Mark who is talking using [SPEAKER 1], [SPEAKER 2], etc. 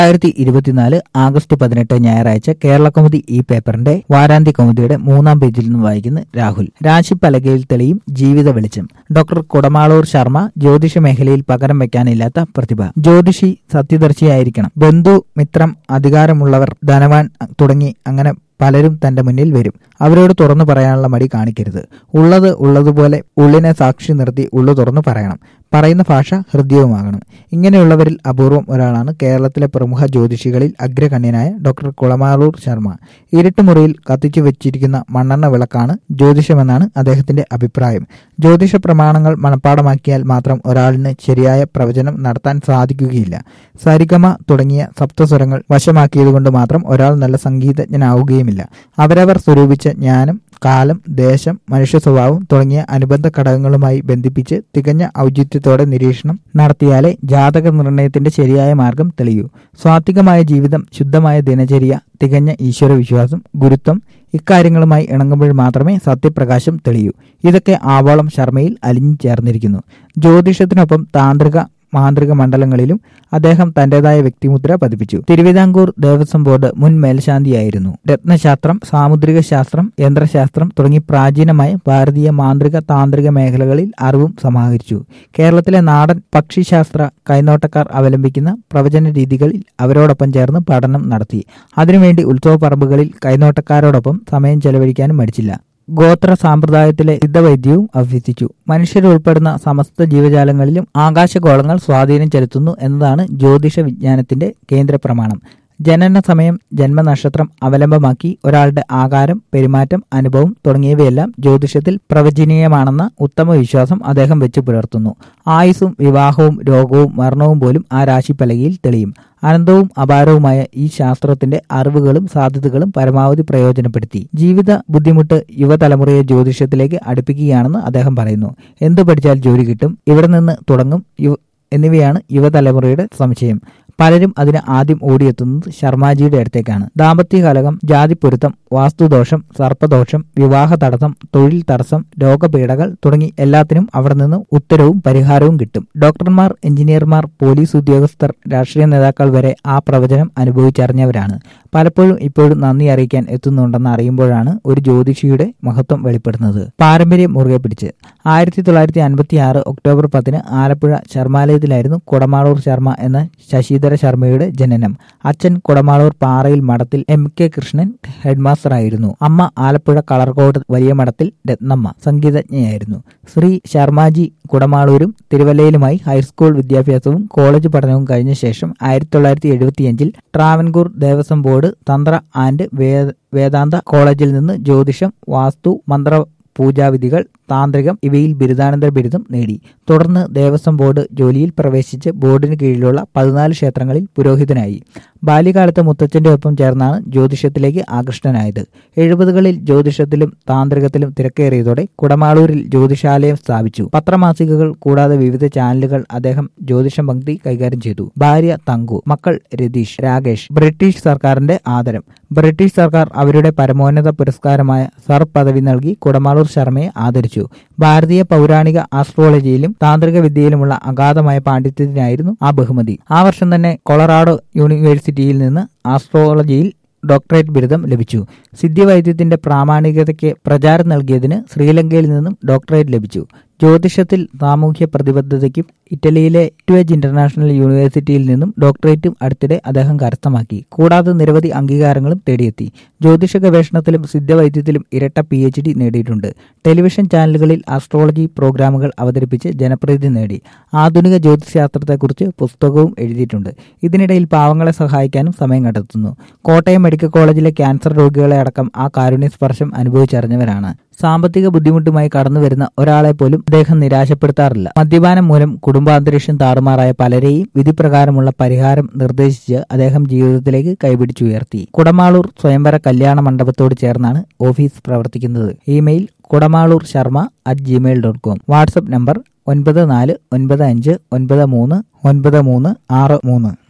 [SPEAKER 1] രണ്ടായിരത്തി ഇരുപത്തിനാല് ആഗസ്റ്റ് പതിനെട്ട് ഞായറാഴ്ച കേരള കൗമുദി ഈ പേപ്പറിന്റെ വാരാന്ത്യ കൗമുദിയുടെ മൂന്നാം പേജിൽ നിന്ന് വായിക്കുന്ന രാഹുൽ രാശി പലകയിൽ തെളിയും ജീവിത വെളിച്ചം ഡോക്ടർ കുടമാളൂർ ശർമ്മ ജ്യോതിഷ മേഖലയിൽ പകരം വെക്കാനില്ലാത്ത പ്രതിഭ ജ്യോതിഷി സത്യദർശിയായിരിക്കണം ബന്ധു മിത്രം അധികാരമുള്ളവർ ധനവാൻ തുടങ്ങി അങ്ങനെ പലരും തന്റെ മുന്നിൽ വരും അവരോട് തുറന്നു പറയാനുള്ള മടി കാണിക്കരുത് ഉള്ളത് ഉള്ളതുപോലെ ഉള്ളിനെ സാക്ഷി നിർത്തി ഉള്ളു തുറന്നു പറയണം പറയുന്ന ഭാഷ ഹൃദ്യവുമാകണം ഇങ്ങനെയുള്ളവരിൽ അപൂർവം ഒരാളാണ് കേരളത്തിലെ പ്രമുഖ ജ്യോതിഷികളിൽ അഗ്രഗണ്യനായ ഡോക്ടർ കുളമാളൂർ ശർമ്മ ഇരുട്ടുമുറിയിൽ കത്തിച്ചു വെച്ചിരിക്കുന്ന മണ്ണെണ്ണ വിളക്കാണ് ജ്യോതിഷമെന്നാണ് അദ്ദേഹത്തിന്റെ അഭിപ്രായം ജ്യോതിഷ പ്രമാണങ്ങൾ മനഃപ്പാടമാക്കിയാൽ മാത്രം ഒരാളിന് ശരിയായ പ്രവചനം നടത്താൻ സാധിക്കുകയില്ല സരിഗമ തുടങ്ങിയ സപ്തസ്വരങ്ങൾ വശമാക്കിയതുകൊണ്ട് മാത്രം ഒരാൾ നല്ല സംഗീതജ്ഞനാവുകയുമില്ല അവരവർ സ്വരൂപിച്ച ജ്ഞാനം കാലം ദേശം മനുഷ്യ സ്വഭാവം തുടങ്ങിയ അനുബന്ധ ഘടകങ്ങളുമായി ബന്ധിപ്പിച്ച് തികഞ്ഞ ഔചിത്യത്തോടെ നിരീക്ഷണം നടത്തിയാലേ ജാതക നിർണയത്തിന്റെ ശരിയായ മാർഗം തെളിയൂ സ്വാത്വികമായ ജീവിതം ശുദ്ധമായ ദിനചര്യ തികഞ്ഞ ഈശ്വര വിശ്വാസം ഗുരുത്വം ഇക്കാര്യങ്ങളുമായി ഇണങ്ങുമ്പോൾ മാത്രമേ സത്യപ്രകാശം തെളിയൂ ഇതൊക്കെ ആവോളം ശർമ്മയിൽ അലിഞ്ഞു ചേർന്നിരിക്കുന്നു ജ്യോതിഷത്തിനൊപ്പം താന്ത്രിക മാന്ത്രിക മണ്ഡലങ്ങളിലും അദ്ദേഹം തന്റേതായ വ്യക്തിമുദ്ര പതിപ്പിച്ചു തിരുവിതാംകൂർ ദേവസ്വം ബോർഡ് മുൻ മേൽശാന്തിയായിരുന്നു രത്നശാസ്ത്രം സാമുദ്രിക ശാസ്ത്രം യന്ത്രശാസ്ത്രം തുടങ്ങി പ്രാചീനമായ ഭാരതീയ മാന്ത്രിക താന്ത്രിക മേഖലകളിൽ അറിവും സമാഹരിച്ചു കേരളത്തിലെ നാടൻ പക്ഷിശാസ്ത്ര കൈനോട്ടക്കാർ അവലംബിക്കുന്ന പ്രവചന രീതികളിൽ അവരോടൊപ്പം ചേർന്ന് പഠനം നടത്തി അതിനുവേണ്ടി ഉത്സവപ്പറമ്പുകളിൽ കൈനോട്ടക്കാരോടൊപ്പം സമയം ചെലവഴിക്കാനും മടിച്ചില്ല ഗോത്ര സാമ്പ്രദായത്തിലെ സിദ്ധവൈദ്യവും അഭ്യസിച്ചു മനുഷ്യരുൾപ്പെടുന്ന സമസ്ത ജീവജാലങ്ങളിലും ആകാശഗോളങ്ങൾ സ്വാധീനം ചെലുത്തുന്നു എന്നതാണ് ജ്യോതിഷ വിജ്ഞാനത്തിന്റെ കേന്ദ്ര പ്രമാണം ജനന സമയം ജന്മനക്ഷത്രം അവലംബമാക്കി ഒരാളുടെ ആകാരം പെരുമാറ്റം അനുഭവം തുടങ്ങിയവയെല്ലാം ജ്യോതിഷത്തിൽ പ്രവചനീയമാണെന്ന ഉത്തമ വിശ്വാസം അദ്ദേഹം വെച്ചു പുലർത്തുന്നു ആയുസ്സും വിവാഹവും രോഗവും മരണവും പോലും ആ രാശിപ്പലകയിൽ തെളിയും അനന്തവും അപാരവുമായ ഈ ശാസ്ത്രത്തിന്റെ അറിവുകളും സാധ്യതകളും പരമാവധി പ്രയോജനപ്പെടുത്തി ജീവിത ബുദ്ധിമുട്ട് യുവതലമുറയെ ജ്യോതിഷത്തിലേക്ക് അടുപ്പിക്കുകയാണെന്ന് അദ്ദേഹം പറയുന്നു എന്തു പഠിച്ചാൽ ജോലി കിട്ടും ഇവിടെ നിന്ന് തുടങ്ങും എന്നിവയാണ് യുവതലമുറയുടെ സംശയം പലരും അതിന് ആദ്യം ഓടിയെത്തുന്നത് ശർമാജിയുടെ അടുത്തേക്കാണ് ദാമ്പത്യകലകം ജാതിപ്പൊരുത്തം വാസ്തുദോഷം സർപ്പദോഷം വിവാഹ തടസ്സം തൊഴിൽ തടസ്സം രോഗപീഠകൾ തുടങ്ങി എല്ലാത്തിനും അവിടെ നിന്ന് ഉത്തരവും പരിഹാരവും കിട്ടും ഡോക്ടർമാർ എഞ്ചിനീയർമാർ പോലീസ് ഉദ്യോഗസ്ഥർ രാഷ്ട്രീയ നേതാക്കൾ വരെ ആ പ്രവചനം അനുഭവിച്ചറിഞ്ഞവരാണ് പലപ്പോഴും ഇപ്പോഴും നന്ദി അറിയിക്കാൻ എത്തുന്നുണ്ടെന്ന് അറിയുമ്പോഴാണ് ഒരു ജ്യോതിഷിയുടെ മഹത്വം വെളിപ്പെടുന്നത് പാരമ്പര്യം മുറുകെ പിടിച്ച് ആയിരത്തി തൊള്ളായിരത്തി അൻപത്തി ആറ് ഒക്ടോബർ പത്തിന് ആലപ്പുഴ ശർമാലയത്തിലായിരുന്നു കുടമാളൂർ ശർമ്മ എന്ന ശശിധര ശർമ്മയുടെ ജനനം അച്ഛൻ കുടമാളൂർ പാറയിൽ മഠത്തിൽ എം കെ കൃഷ്ണൻ ഹെഡ്മാസ്റ്റർ ആയിരുന്നു അമ്മ ആലപ്പുഴ കളർകോട് വലിയ മഠത്തിൽ രത്നമ്മ സംഗീതജ്ഞയായിരുന്നു ശ്രീ ശർമാജി കുടമാളൂരും തിരുവല്ലയിലുമായി ഹൈസ്കൂൾ വിദ്യാഭ്യാസവും കോളേജ് പഠനവും കഴിഞ്ഞ ശേഷം ആയിരത്തി തൊള്ളായിരത്തി എഴുപത്തിയഞ്ചിൽ ട്രാവൻകൂർ ദേവസ്വം ബോർഡ് തന്ത്ര ആൻഡ് വേദാന്ത കോളേജിൽ നിന്ന് ജ്യോതിഷം വാസ്തു മന്ത്ര പൂജാവിധികൾ താന്ത്രികം ഇവയിൽ ബിരുദാനന്തര ബിരുദം നേടി തുടർന്ന് ദേവസ്വം ബോർഡ് ജോലിയിൽ പ്രവേശിച്ച് ബോർഡിന് കീഴിലുള്ള പതിനാല് ക്ഷേത്രങ്ങളിൽ പുരോഹിതനായി ബാല്യകാലത്ത് മുത്തച്ഛന്റെ ഒപ്പം ചേർന്നാണ് ജ്യോതിഷത്തിലേക്ക് ആകൃഷ്ടനായത് എഴുപതുകളിൽ ജ്യോതിഷത്തിലും താന്ത്രികത്തിലും തിരക്കേറിയതോടെ കുടമാളൂരിൽ ജ്യോതിഷാലയം സ്ഥാപിച്ചു പത്രമാസികകൾ കൂടാതെ വിവിധ ചാനലുകൾ അദ്ദേഹം ജ്യോതിഷം പങ്ക്തി കൈകാര്യം ചെയ്തു ഭാര്യ തങ്കു മക്കൾ രതീഷ് രാകേഷ് ബ്രിട്ടീഷ് സർക്കാരിന്റെ ആദരം ബ്രിട്ടീഷ് സർക്കാർ അവരുടെ പരമോന്നത പുരസ്കാരമായ സർ പദവി നൽകി കുടമാളൂർ ശർമ്മയെ ആദരിച്ചു ഭാരതീയ പൗരാണിക ആസ്ട്രോളജിയിലും താന്ത്രിക വിദ്യയിലുമുള്ള അഗാധമായ പാണ്ഡിത്യത്തിനായിരുന്നു ആ ബഹുമതി ആ വർഷം തന്നെ കൊളറാഡോ യൂണിവേഴ്സിറ്റിയിൽ നിന്ന് ആസ്ട്രോളജിയിൽ ഡോക്ടറേറ്റ് ബിരുദം ലഭിച്ചു സിദ്ധിവൈദ്യത്തിന്റെ പ്രാമാണികതയ്ക്ക് പ്രചാരം നൽകിയതിന് ശ്രീലങ്കയിൽ നിന്നും ഡോക്ടറേറ്റ് ലഭിച്ചു ജ്യോതിഷത്തിൽ സാമൂഹ്യ പ്രതിബദ്ധതയ്ക്കും ഇറ്റലിയിലെ ട്വേജ് ഇന്റർനാഷണൽ യൂണിവേഴ്സിറ്റിയിൽ നിന്നും ഡോക്ടറേറ്റും അടുത്തിടെ അദ്ദേഹം കരസ്ഥമാക്കി കൂടാതെ നിരവധി അംഗീകാരങ്ങളും തേടിയെത്തി ജ്യോതിഷ ഗവേഷണത്തിലും സിദ്ധവൈദ്യത്തിലും ഇരട്ട പി എച്ച് ഡി നേടിയിട്ടുണ്ട് ടെലിവിഷൻ ചാനലുകളിൽ ആസ്ട്രോളജി പ്രോഗ്രാമുകൾ അവതരിപ്പിച്ച് ജനപ്രീതി നേടി ആധുനിക ജ്യോതിശാസ്ത്രത്തെക്കുറിച്ച് പുസ്തകവും എഴുതിയിട്ടുണ്ട് ഇതിനിടയിൽ പാവങ്ങളെ സഹായിക്കാനും സമയം കണ്ടെത്തുന്നു കോട്ടയം മെഡിക്കൽ കോളേജിലെ ക്യാൻസർ രോഗികളെ അടക്കം ആ കാരുണ്യ സ്പർശം അനുഭവിച്ചറിഞ്ഞവരാണ് സാമ്പത്തിക ബുദ്ധിമുട്ടുമായി കടന്നുവരുന്ന ഒരാളെ പോലും അദ്ദേഹം നിരാശപ്പെടുത്താറില്ല മദ്യപാനം മൂലം കുടുംബാന്തരീക്ഷം താറുമാറായ പലരെയും വിധിപ്രകാരമുള്ള പരിഹാരം നിർദ്ദേശിച്ച് അദ്ദേഹം ജീവിതത്തിലേക്ക് കൈപിടിച്ചുയർത്തി കുടമാളൂർ സ്വയംവര കല്യാണ മണ്ഡപത്തോട് ചേർന്നാണ് ഓഫീസ് പ്രവർത്തിക്കുന്നത് email Kudamaloor Sharma at Gmail dot com WhatsApp number ഒൻപത് നാല് ഒൻപത് അഞ്ച് ഒൻപത് മൂന്ന് ഒൻപത് മൂന്ന് ആറ് മൂന്ന്